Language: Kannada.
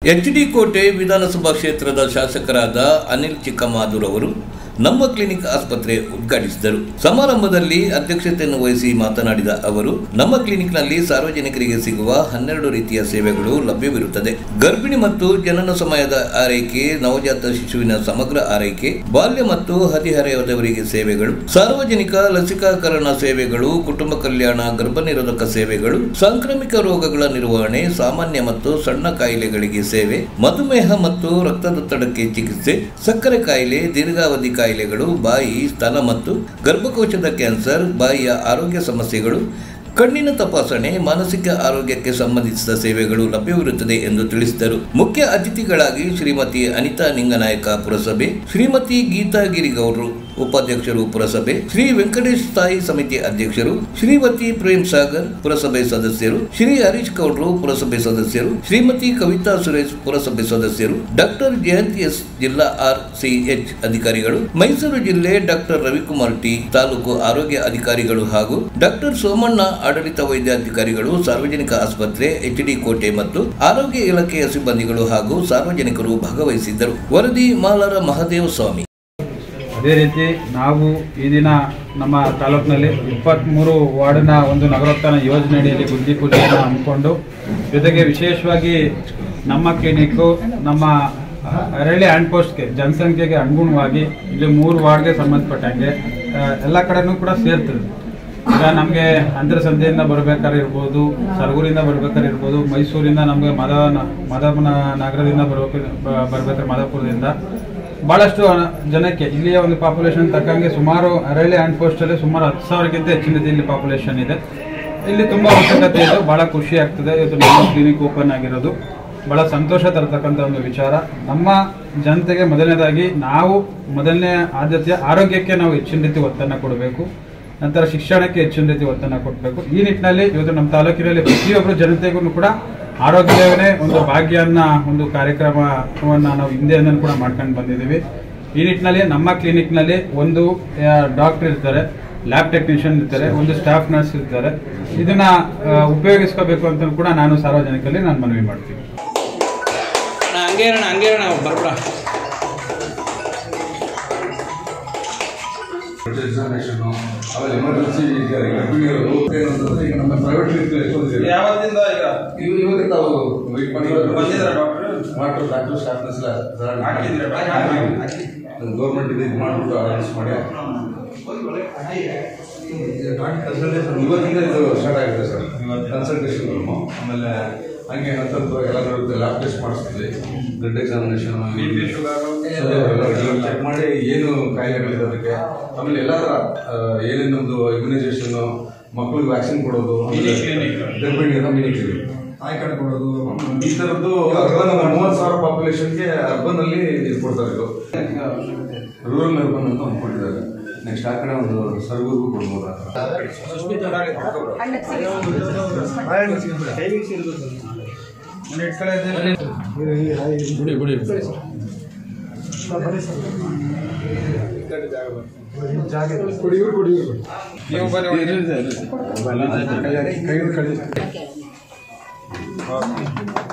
ಎಚ್ ಡಿ ಕೋಟೆ ವಿಧಾನಸಭಾ ಕ್ಷೇತ್ರದ ಶಾಸಕರಾದ ಅನಿಲ್ ಚಿಕ್ಕಮಾದೂರ್ ಅವರು ನಮ್ಮ ಕ್ಲಿನಿಕ್ ಆಸ್ಪತ್ರೆ ಉದ್ಘಾಟಿಸಿದರು ಸಮಾರಂಭದಲ್ಲಿ ಅಧ್ಯಕ್ಷತೆಯನ್ನು ವಹಿಸಿ ಮಾತನಾಡಿದ ಅವರು ನಮ್ಮ ಕ್ಲಿನಿಕ್ನಲ್ಲಿ ಸಾರ್ವಜನಿಕರಿಗೆ ಸಿಗುವ ಹನ್ನೆರಡು ರೀತಿಯ ಸೇವೆಗಳು ಲಭ್ಯವಿರುತ್ತದೆ ಗರ್ಭಿಣಿ ಮತ್ತು ಜನನ ಸಮಯದ ಆರೈಕೆ ನವಜಾತ ಶಿಶುವಿನ ಸಮಗ್ರ ಆರೈಕೆ ಬಾಲ್ಯ ಮತ್ತು ಹದಿಹರೆಯದವರಿಗೆ ಸೇವೆಗಳು ಸಾರ್ವಜನಿಕ ಲಸಿಕಾಕರಣ ಸೇವೆಗಳು ಕುಟುಂಬ ಕಲ್ಯಾಣ ಗರ್ಭನಿರೋಧಕ ಸೇವೆಗಳು ಸಾಂಕ್ರಾಮಿಕ ರೋಗಗಳ ನಿರ್ವಹಣೆ ಸಾಮಾನ್ಯ ಮತ್ತು ಸಣ್ಣ ಕಾಯಿಲೆಗಳಿಗೆ ಸೇವೆ ಮಧುಮೇಹ ಮತ್ತು ರಕ್ತದೊತ್ತಡಕ್ಕೆ ಚಿಕಿತ್ಸೆ ಸಕ್ಕರೆ ಕಾಯಿಲೆ ದೀರ್ಘಾವಧಿ ಕಾಯಿಲೆಗಳು ಬಾಯಿ ಸ್ತನ ಮತ್ತು ಗರ್ಭಕೋಶದ ಕ್ಯಾನ್ಸರ್ ಬಾಯಿಯ ಆರೋಗ್ಯ ಸಮಸ್ಯೆಗಳು ಕಣ್ಣಿನ ತಪಾಸಣೆ ಮಾನಸಿಕ ಆರೋಗ್ಯಕ್ಕೆ ಸಂಬಂಧಿಸಿದ ಸೇವೆಗಳು ಲಭ್ಯವಿರುತ್ತದೆ ಎಂದು ತಿಳಿಸಿದರು ಮುಖ್ಯ ಅತಿಥಿಗಳಾಗಿ ಶ್ರೀಮತಿ ಅನಿತಾ ನಿಂಗನಾಯಕ ಪುರಸಭೆ ಶ್ರೀಮತಿ ಗೀತಾ ಗಿರಿಗೌಡರು ಉಪಾಧ್ಯಕ್ಷರು ಪುರಸಭೆ ಶ್ರೀ ವೆಂಕಟೇಶ್ ಸ್ಥಾಯಿ ಸಮಿತಿ ಅಧ್ಯಕ್ಷರು ಶ್ರೀಮತಿ ಪ್ರೇಮ್ ಸಾಗರ್ ಪುರಸಭೆ ಸದಸ್ಯರು ಶ್ರೀ ಹರೀಶ್ ಗೌಡ್ರು ಪುರಸಭೆ ಸದಸ್ಯರು ಶ್ರೀಮತಿ ಕವಿತಾ ಸುರೇಶ್ ಪುರಸಭೆ ಸದಸ್ಯರು ಡಾಕ್ಟರ್ ಜಯಂತ್ ಎಸ್ ಜಿಲ್ಲಾ ಆರ್ ಸಿ ಎಚ್ ಅಧಿಕಾರಿಗಳು ಮೈಸೂರು ಜಿಲ್ಲೆ ಡಾಕ್ಟರ್ ರವಿಕುಮಾರ್ ಟಿ ತಾಲೂಕು ಆರೋಗ್ಯ ಅಧಿಕಾರಿಗಳು ಹಾಗೂ ಡಾಕ್ಟರ್ ಸೋಮಣ್ಣ ಆಡಳಿತ ವೈದ್ಯಾಧಿಕಾರಿಗಳು ಸಾರ್ವಜನಿಕ ಆಸ್ಪತ್ರೆ ಎಚ್ ಡಿ ಕೋಟೆ ಮತ್ತು ಆರೋಗ್ಯ ಇಲಾಖೆಯ ಸಿಬ್ಬಂದಿಗಳು ಹಾಗೂ ಸಾರ್ವಜನಿಕರು ಭಾಗವಹಿಸಿದ್ದರು ವರದಿ ಮಾಲರ ಮಹದೇವ ಸ್ವಾಮಿ ಅದೇ ರೀತಿ ನಾವು ಈ ದಿನ ನಮ್ಮ ತಾಲೂಕಿನಲ್ಲಿ ಇಪ್ಪತ್ತ್ಮೂರು ವಾರ್ಡ್ನ ಒಂದು ನಗರೋತ್ಥಾನ ಯೋಜನೆ ಅಡಿಯಲ್ಲಿ ಬುದ್ಧಿ ಪೂಜೆಯನ್ನು ಹಮ್ಮಿಕೊಂಡು ಜೊತೆಗೆ ವಿಶೇಷವಾಗಿ ನಮ್ಮ ಕ್ಲಿನಿಕ್ಕು ನಮ್ಮ ಅರಳಿ ಹ್ಯಾಂಡ್ ಪೋಸ್ಟ್ಗೆ ಜನಸಂಖ್ಯೆಗೆ ಅನುಗುಣವಾಗಿ ಇಲ್ಲಿ ಮೂರು ವಾರ್ಡ್ಗೆ ಸಂಬಂಧಪಟ್ಟಂಗೆ ಆ, ಎಲ್ಲ ಕಡೆನೂ ಕೂಡ ಸೇರ್ತದೆ ಈಗ ನಮಗೆ ಅಂತರ ಸಂತೆಯಿಂದ ಬರ್ಬೇಕಾದ್ರೆ ಇರ್ಬೋದು ಸರಗೂರಿಂದ ಬರ್ಬೇಕಾದ್ರೆ ಇರ್ಬೋದು ಮೈಸೂರಿಂದ ನಮಗೆ ಮದ ಮದನ ನಗರದಿಂದ ಬರ್ಬೇಕು ಬರ್ಬೇಕಾದ್ರೆ ಮಾದಾಪುರದಿಂದ ಬಹಳಷ್ಟು ಜನಕ್ಕೆ ಇಲ್ಲಿಯ ಒಂದು ಪಾಪ್ಯುಲೇಷನ್ ತಕ್ಕಂಗೆ ಸುಮಾರು ಅರಳಿ ಹ್ಯಾಂಡ್ ಪೋಸ್ಟ್ ಅಲ್ಲಿ ಸುಮಾರು ಹತ್ತು ಸಾವಿರಕ್ಕಿಂತ ಹೆಚ್ಚಿನ ಇಲ್ಲಿ ಪಾಪ್ಯುಲೇಷನ್ ಇದೆ ಇಲ್ಲಿ ತುಂಬಾ ಅವಶ್ಯಕತೆ ಇದೆ ಬಹಳ ಖುಷಿ ಆಗ್ತದೆ ಇವತ್ತು ನಮ್ಮ ಕ್ಲಿನಿಕ್ ಓಪನ್ ಆಗಿರೋದು ಬಹಳ ಸಂತೋಷ ತರತಕ್ಕಂಥ ಒಂದು ವಿಚಾರ ನಮ್ಮ ಜನತೆಗೆ ಮೊದಲನೇದಾಗಿ ನಾವು ಮೊದಲನೇ ಆದ್ಯತೆಯ ಆರೋಗ್ಯಕ್ಕೆ ನಾವು ಹೆಚ್ಚಿನ ರೀತಿ ಒತ್ತನ್ನು ಕೊಡಬೇಕು ನಂತರ ಶಿಕ್ಷಣಕ್ಕೆ ಹೆಚ್ಚಿನ ರೀತಿ ಒತ್ತನ್ನು ಕೊಡಬೇಕು ಈ ನಿಟ್ಟಿನಲ್ಲಿ ಇವತ್ತು ನಮ್ಮ ತಾಲೂಕಿನಲ್ಲಿ ಪ್ರತಿಯೊಬ್ಬರು ಜನತೆಗೂ ಕೂಡ ಆರೋಗ್ಯವೇ ಒಂದು ಭಾಗ್ಯನ್ನ ಒಂದು ಕಾರ್ಯಕ್ರಮವನ್ನ ನಾವು ಹಿಂದೆಯಿಂದ ಕೂಡ ಮಾಡ್ಕೊಂಡು ಬಂದಿದ್ದೀವಿ ಈ ನಿಟ್ಟಿನಲ್ಲಿ ನಮ್ಮ ಕ್ಲಿನಿಕ್ನಲ್ಲಿ ಒಂದು ಡಾಕ್ಟರ್ ಇರ್ತಾರೆ ಲ್ಯಾಬ್ ಟೆಕ್ನಿಷಿಯನ್ ಇರ್ತಾರೆ ಒಂದು ಸ್ಟಾಫ್ ನರ್ಸ್ ಇರ್ತಾರೆ ಇದನ್ನ ಆ, ಉಪಯೋಗಿಸ್ಕೋಬೇಕು ಅಂತ ಕೂಡ ನಾನು ಸಾರ್ವಜನಿಕರಲ್ಲಿ ನಾನು ಮನವಿ ಮಾಡ್ತೀನಿ ಅಣ್ಣ ಹಂಗೆ ಇರೋಣ ಹಂಗೆ ಇರೋಣ ಬರ್ಬಿಡ ಎಕ್ಸಾಮಿನೇಷನ್ ಆಮೇಲೆ ಎಮರ್ಜೆನ್ಸಿ ಈಗ ಗರ್ಭಿಣಿಯರು ಏನಂತಂದ್ರೆ ಈಗ ನಮ್ಮ ಪ್ರೈವೇಟ್ ಎಷ್ಟೊಂದಿದೆ ಯಾವತ್ತಿಂದ ಈಗ ಇವ್ ಇವಾಗ ತಾವು ವೆಯ್ಟ್ ಮಾಡಿ ಬಂದಿದ್ದಾರೆ ಡಾಕ್ಟ್ರು? ಡಾಕ್ಟರ್ ಡಾಕ್ಟರ್ ಸ್ಟಾಫ್ನೆಸ್ ಎಲ್ಲ ಹಾಕಿದ್ದೀರಾ? ಗೌರ್ಮೆಂಟ್ ಇದು ಇದು ಮಾಡ್ಬಿಟ್ಟು ಅನೌನ್ಸ್ ಮಾಡಿ ಇವತ್ತಿಂದ ಇದು ಸ್ಟಾರ್ಟ್ ಆಗಿದೆ ಸರ್ ಕನ್ಸಲ್ಟೇಷನ್ ರೂಮು ಆಮೇಲೆ ಹಂಗೆ ಹತ್ತತ್ತು ಎಲ್ಲರೂ ಲ್ಯಾಬ್ ಟೆಸ್ಟ್ ಮಾಡಿಸ್ತೀವಿ ಬ್ಲಡ್ ಎಕ್ಸಾಮಿನೇಷನ್ ಚೆಕ್ ಮಾಡಿ ಏನು ಕಾಯಿಲೆಗಳಿದೆ ಅದಕ್ಕೆ ಆಮೇಲೆ ಎಲ್ಲ ಥರ ಆ, ಏನೇನು ನಮ್ಮದು ಇಮ್ಯುನೈಸೇಷನ್ ಮಕ್ಕಳಿಗೆ ವ್ಯಾಕ್ಸಿನ್ ಕೊಡೋದು Mini clinic. ಗರ್ಭಿಣಿಯರ ಮಿನಿ ಕ್ಲಿನಿಕ್ ಆಯ್ಕೆ ಕೊಡೋದು ಈ ಥರದ್ದು ಅರ್ಬನ್ ಮೂವತ್ತು ಸಾವಿರ ಪಾಪ್ಯುಲೇಷನ್ಗೆ ಅರ್ಬನ್ ಅಲ್ಲಿ ಇದು ಕೊಡ್ತಾರೆ ಇದು ರೂರಲ್ ಅರ್ಬನ್ ಅಂತ ಒಂದು ಕೊಟ್ಟಿದ್ದಾರೆ ನೆಕ್ಸ್ಟ್ ಆ ಕಡೆ ಒಂದು ಸರ್ಗೂರ್ಗೂ ಕೊಡ್ಬೋದು ಆ ಥರ. ನೀವು ಬನ್ನಿ